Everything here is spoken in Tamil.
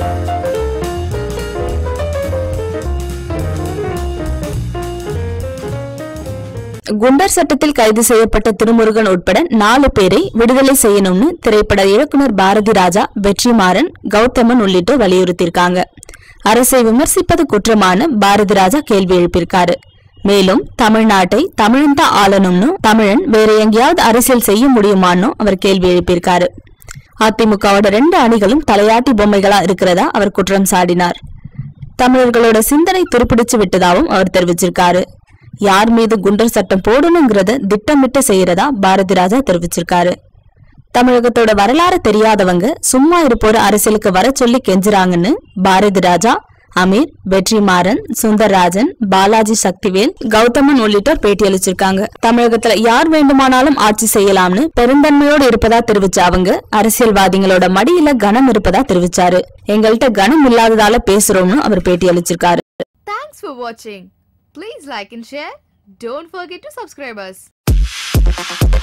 குண்டர் சட்டத்தில் கைது செய்யப்பட்ட திருமுருகன் உட்பட நாலு பேரை விடுதலை செய்யணும்னு திரைப்பட இயக்குனர் பாரதி ராஜா வெற்றிமாறன் கௌதமன் உள்ளிட்டோர் வலியுறுத்தியிருக்காங்க அரசை விமர்சிப்பது குற்றமான பாரதி ராஜா கேள்வி எழுப்பியிருக்காரு மேலும் தமிழ்நாட்டை தமிழன் தான் ஆளணும்னு தமிழன் வேற எங்கேயாவது அரசியல் செய்ய முடியுமான்னு அவர் கேள்வி எழுப்பியிருக்காரு அதிமுகவோட ரெண்டு அணிகளும் தலையாட்டி பொம்மைகளா இருக்கிறதா அவர் குற்றம் சாடினார் தமிழர்களோட சிந்தனை துருப்பிடிச்சு விட்டதாகவும் அவர் தெரிவிச்சிருக்காரு யார் மீது குண்டர் சட்டம் போடணுங்கிறத திட்டமிட்டு செய்யறதா பாரதி ராஜா தெரிவிச்சிருக்காரு தமிழகத்தோட வரலாறு தெரியாதவங்க சும்மா இருப்போர் அரசியலுக்கு வர சொல்லி கெஞ்சுறாங்கன்னு பாரதி ராஜா அமீர் வெற்றிமாறன் சுந்தரராஜன் பாலாஜி சக்திவேல் கௌதமன் உள்ளிட்டோர் பேட்டியளிச்சிருக்காங்க தமிழகத்துல யார் வேண்டுமானாலும் ஆட்சி செய்யலாம்னு பெருந்தன்மையோடு இருப்பதா தெரிவிச்ச அவங்க அரசியல்வாதிகளோட மடியில கனம் இருப்பதா தெரிவிச்சாரு எங்கள்கிட்ட கனம் இல்லாததால பேசுறோம்னு அவர் பேட்டியளிச்சிருக்காரு Thanks for watching. Please like and share. Don't forget to subscribe us.